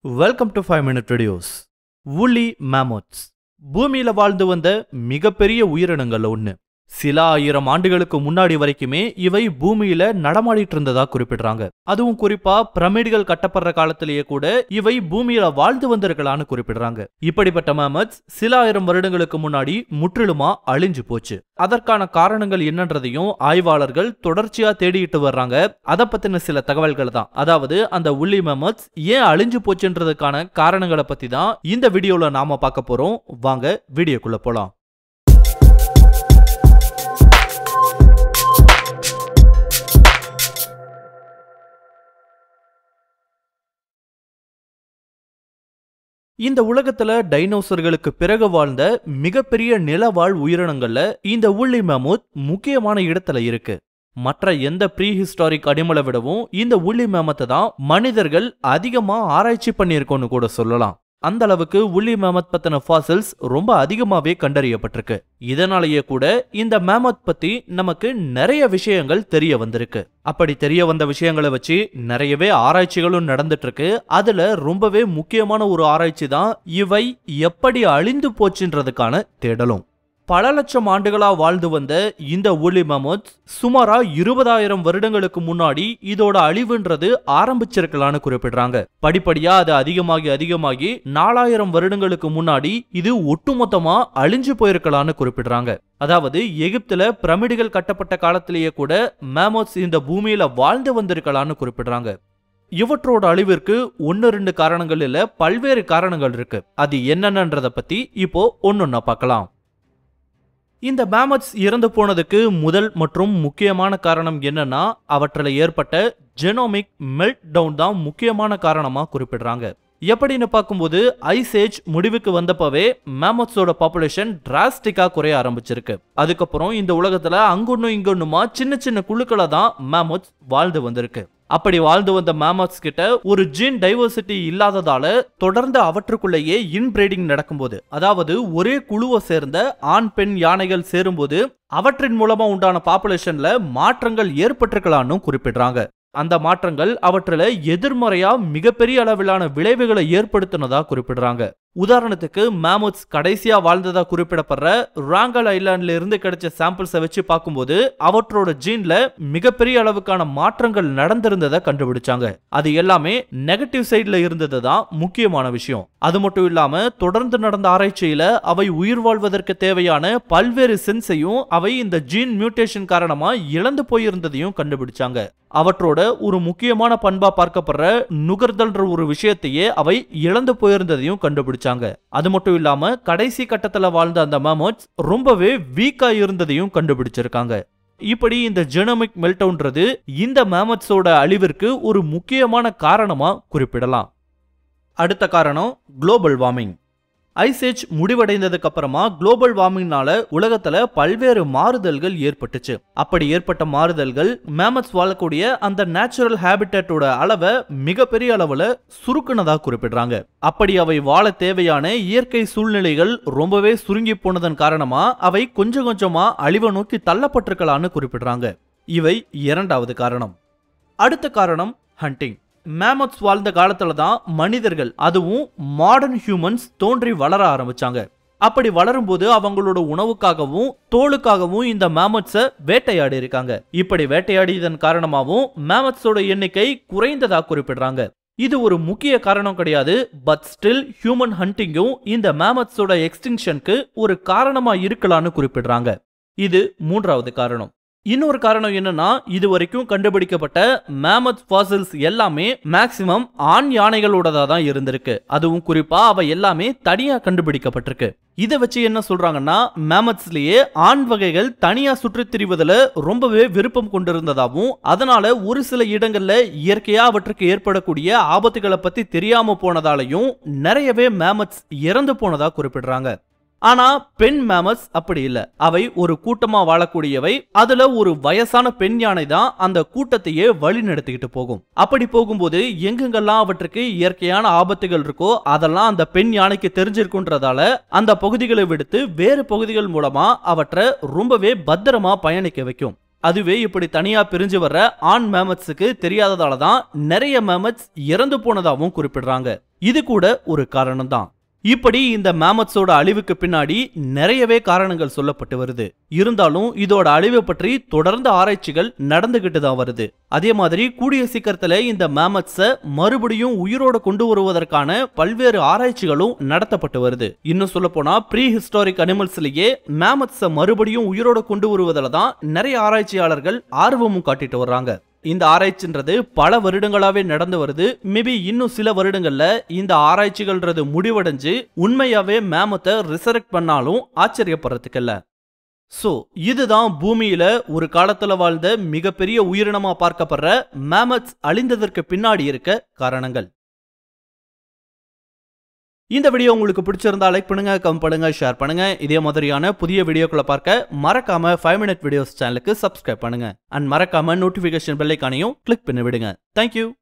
welcome to five minute videos woolly mammoths பூமியில வாழ்ந்து வந்த மிகப்பெரிய உயிரினங்கள் ஒண்ணு சில ஆயிரம் ஆண்டுகளுக்கு முன்னாடி வரைக்குமே இவை பூமியில நடமாடிட்டு இருந்ததா குறிப்பிடுறாங்க அதுவும் குறிப்பா பிரமிடுகள் கட்டப்படுற காலத்திலேயே கூட இவை பூமியில வாழ்ந்து வந்திருக்கலான்னு குறிப்பிடுறாங்க இப்படிப்பட்ட மேமத்ஸ் சில ஆயிரம் வருடங்களுக்கு முன்னாடி முற்றிலுமா அழிஞ்சு போச்சு அதற்கான காரணங்கள் என்னன்றதையும் ஆய்வாளர்கள் தொடர்ச்சியா தேடிட்டு வர்றாங்க அதை பத்தின சில தகவல்கள் தான் அதாவது அந்த உள்ளி மேமத்ஸ் ஏன் அழிஞ்சு போச்சுன்றதுக்கான காரணங்களை பத்தி தான் இந்த வீடியோல நாம பார்க்க போறோம் வாங்க வீடியோக்குள்ள போலாம் இந்த உலகத்துல டைனோசர்களுக்கு பிறகு வாழ்ந்த மிகப்பெரிய நிலவாழ் உயிரினங்கள்ல இந்த உள்ளி மேமூத் முக்கியமான இடத்துல இருக்கு மற்ற எந்த ப்ரீ ஹிஸ்டாரிக் அனிமலை விடவும் இந்த உள்ளி மேமத்தை தான் மனிதர்கள் அதிகமா ஆராய்ச்சி பண்ணியிருக்கோன்னு கூட சொல்லலாம் அந்த அளவுக்கு உள்ளி மேமத் பத்தின ஃபாசில்ஸ் ரொம்ப அதிகமாவே கண்டறியப்பட்டிருக்கு இதனாலேயே கூட இந்த மேமத் பத்தி நமக்கு நிறைய விஷயங்கள் தெரிய வந்திருக்கு அப்படி தெரிய வந்த விஷயங்களை வச்சு நிறையவே ஆராய்ச்சிகளும் நடந்துட்டு இருக்கு அதுல ரொம்பவே முக்கியமான ஒரு ஆராய்ச்சி தான் இவை எப்படி அழிந்து போச்சுன்றதுக்கான தேடலும் பல லட்சம் ஆண்டுகளா வாழ்ந்து வந்த இந்த ஊலி மமோத் சுமாரா இருபதாயிரம் வருடங்களுக்கு முன்னாடி இதோட அழிவுன்றது ஆரம்பிச்சிருக்கலான்னு குறிப்பிடுறாங்க படிப்படியா அது அதிகமாகி அதிகமாகி நாலாயிரம் வருடங்களுக்கு முன்னாடி இது ஒட்டுமொத்தமா அழிஞ்சு போயிருக்கலான்னு குறிப்பிடுறாங்க அதாவது எகிப்துல பிரமிடுகள் கட்டப்பட்ட காலத்திலேயே கூட மேமோத்ஸ் இந்த பூமியில வாழ்ந்து வந்திருக்கலான்னு குறிப்பிடுறாங்க இவற்றோட அழிவிற்கு ஒன்னு ரெண்டு காரணங்கள் இல்ல பல்வேறு காரணங்கள் இருக்கு அது என்னென்னன்றத பத்தி இப்போ ஒன்னொன்னா பார்க்கலாம் இந்த மேமத்ஸ் இறந்து போனதுக்கு முதல் மற்றும் முக்கியமான காரணம் என்னன்னா அவற்றில் ஏற்பட்ட ஜெனோமிக் மெல்ட் டவுன் தான் முக்கியமான காரணமா குறிப்பிடுறாங்க எப்படின்னு பார்க்கும்போது ஐஸ் ஏஜ் முடிவுக்கு வந்தப்பவே மேமத்ஸோட பாப்புலேஷன் டிராஸ்டிக்கா குறைய ஆரம்பிச்சிருக்கு அதுக்கப்புறம் இந்த உலகத்துல அங்கொன்னும் இங்கொன்னுமா சின்ன சின்ன குழுக்களை தான் மேமத்ஸ் வாழ்ந்து வந்திருக்கு அப்படி வாழ்ந்து வந்த மேமத்ஸ் கிட்ட ஒரு ஜீன் டைவர்சிட்டி இல்லாததால தொடர்ந்து அவற்றுக்குள்ளேயே இன்பிரீடிங் நடக்கும்போது அதாவது ஒரே குழுவை சேர்ந்த ஆண் பெண் யானைகள் சேரும்போது அவற்றின் மூலமா உண்டான பாப்புலேஷன்ல மாற்றங்கள் ஏற்பட்டிருக்கலாம்னு குறிப்பிடுறாங்க அந்த மாற்றங்கள் அவற்றில் எதிர்மறையா மிகப்பெரிய அளவிலான விளைவுகளை ஏற்படுத்தினதா குறிப்பிடுறாங்க உதாரணத்துக்கு மேமோத்ஸ் கடைசியா வாழ்ந்ததா குறிப்பிடப்படுற ராங்கல் ஐலாண்ட்ல இருந்து கிடைச்ச சாம்பிள்ஸை வச்சு பார்க்கும்போது அவற்றோட ஜீன்ல மிகப்பெரிய அளவுக்கான மாற்றங்கள் நடந்திருந்ததை கண்டுபிடிச்சாங்க அது எல்லாமே நெகட்டிவ் சைட்ல இருந்தது தான் முக்கியமான விஷயம் அது மட்டும் இல்லாம தொடர்ந்து நடந்த ஆராய்ச்சியில அவை உயிர் வாழ்வதற்கு தேவையான பல்வேறு சென்ஸையும் அவை இந்த ஜீன் மியூட்டேஷன் காரணமா இழந்து போயிருந்ததையும் கண்டுபிடிச்சாங்க அவற்றோட ஒரு முக்கியமான பண்பா பார்க்கப்படுற நுகர்தல்ன்ற ஒரு விஷயத்தையே அவை இழந்து போயிருந்ததையும் கண்டுபிடிச்சாங்க அது மட்டும் இல்லாம கடைசி கட்டத்துல வாழ்ந்த அந்த மேமோட்ஸ் ரொம்பவே வீக்கா இருந்ததையும் கண்டுபிடிச்சிருக்காங்க இப்படி இந்த ஜெனமிக் மெல்டவுன்றது இந்த மேமத்ஸோட அழிவிற்கு ஒரு முக்கியமான காரணமா குறிப்பிடலாம் அடுத்த காரணம் குளோபல் வார்மிங் ஐசேஜ் முடிவடைந்ததுக்கு அப்புறமா குளோபல் வார்மிங்னால உலகத்துல பல்வேறு மாறுதல்கள் ஏற்பட்டுச்சு அப்படி ஏற்பட்ட மாறுதல்கள் மேமத்ஸ் வாழக்கூடிய அந்த நேச்சுரல் ஹேபிட்டட்டோட அளவை மிகப்பெரிய அளவுல சுருக்குனதா குறிப்பிடுறாங்க அப்படி அவை வாழ தேவையான இயற்கை சூழ்நிலைகள் ரொம்பவே சுருங்கி போனதன் காரணமா அவை கொஞ்சம் கொஞ்சமா அழிவை நோக்கி தள்ளப்பட்டிருக்கலான்னு குறிப்பிடுறாங்க இவை இரண்டாவது காரணம் அடுத்த காரணம் ஹண்டிங் மேமத்ஸ் வாழ்ந்த காலத்துல தான் மனிதர்கள் அதுவும் மாடர்ன் ஹியூமன்ஸ் தோன்றி வளர ஆரம்பிச்சாங்க அப்படி வளரும்போது அவங்களோட உணவுக்காகவும் தோலுக்காகவும் இந்த மேமத்ஸை வேட்டையாடி இருக்காங்க இப்படி வேட்டையாடியதன் காரணமாகவும் மேமத்ஸோட எண்ணிக்கை குறைந்ததா குறிப்பிடுறாங்க இது ஒரு முக்கிய காரணம் கிடையாது பட் ஸ்டில் ஹியூமன் ஹண்டிங்கும் இந்த மேமத்ஸோட எக்ஸ்டிங்ஷனுக்கு ஒரு காரணமா இருக்கலாம்னு குறிப்பிடுறாங்க இது மூன்றாவது காரணம் இன்னொரு காரணம் என்னன்னா இது வரைக்கும் கண்டுபிடிக்கப்பட்ட மேமத் ஃபாசில்ஸ் எல்லாமே மேக்சிமம் ஆண் யானைகளோடதா தான் இருந்திருக்கு அதுவும் குறிப்பா அவை எல்லாமே தனியா கண்டுபிடிக்கப்பட்டிருக்கு இதை வச்சு என்ன சொல்றாங்கன்னா மேமத்ஸ்லயே ஆண் வகைகள் தனியா சுற்றித் திரிவதில் ரொம்பவே விருப்பம் கொண்டிருந்ததாகவும் அதனால ஒரு சில இடங்கள்ல இயற்கையா அவற்றுக்கு ஏற்படக்கூடிய ஆபத்துகளை பத்தி தெரியாம போனதாலையும் நிறையவே மேமத்ஸ் இறந்து போனதா குறிப்பிடுறாங்க ஆனா பெண் மேமஸ் அப்படி இல்ல அவை ஒரு கூட்டமா வாழக்கூடியவை அதுல ஒரு வயசான பெண் யானை தான் அந்த கூட்டத்தையே வழி நடத்திக்கிட்டு போகும் அப்படி போகும்போது எங்கெங்கெல்லாம் அவற்றுக்கு இயற்கையான ஆபத்துகள் இருக்கோ அதெல்லாம் அந்த பெண் யானைக்கு தெரிஞ்சிருக்குன்றதால அந்த பகுதிகளை விடுத்து வேறு பகுதிகள் மூலமா அவற்றை ரொம்பவே பத்திரமா பயணிக்க வைக்கும் அதுவே இப்படி தனியா பிரிஞ்சு வர்ற ஆண் மேமத்ஸுக்கு தெரியாததால தான் நிறைய மேமத்ஸ் இறந்து போனதாகவும் குறிப்பிடுறாங்க இது கூட ஒரு காரணம் தான் இப்படி இந்த மேமத்ஸோட அழிவுக்கு பின்னாடி நிறையவே காரணங்கள் சொல்லப்பட்டு வருது இருந்தாலும் இதோட அழிவை பற்றி தொடர்ந்து ஆராய்ச்சிகள் நடந்துகிட்டு தான் வருது அதே மாதிரி கூடிய சீக்கிரத்துல இந்த மேமத்ஸ மறுபடியும் உயிரோட கொண்டு வருவதற்கான பல்வேறு ஆராய்ச்சிகளும் நடத்தப்பட்டு வருது இன்னும் சொல்ல போனா ப்ரீ ஹிஸ்டாரிக் அனிமல்ஸ்லயே மேமத்ஸ மறுபடியும் உயிரோட கொண்டு வருவதில் தான் நிறைய ஆராய்ச்சியாளர்கள் ஆர்வமும் காட்டிட்டு வர்றாங்க இந்த ஆராய்ச்சின்றது பல வருடங்களாவே நடந்து வருது மேபி இன்னும் சில வருடங்கள்ல இந்த ஆராய்ச்சிகள்ன்றது முடிவடைஞ்சு உண்மையாவே மேமத்தை ரிசரெக்ட் பண்ணாலும் ஆச்சரியப்படுறதுக்கு இல்ல சோ இதுதான் பூமியில ஒரு காலத்துல வாழ்ந்த மிகப்பெரிய உயிரினமா பார்க்கப்படுற மேமத்ஸ் அழிந்ததற்கு பின்னாடி இருக்க காரணங்கள் இந்த வீடியோ உங்களுக்கு பிடிச்சிருந்தா லைக் பண்ணுங்க கம் பண்ணுங்க ஷேர் பண்ணுங்க இதே மாதிரியான புதிய வீடியோக்களை பார்க்க மறக்காம ஃபைவ் மினிட் வீடியோஸ் சேனலுக்கு சப்ஸ்கிரைப் பண்ணுங்க அண்ட் மறக்காம நோட்டிபிகேஷன் பெல்லைக்கானையும் கிளிக் பண்ணி விடுங்க தேங்க்யூ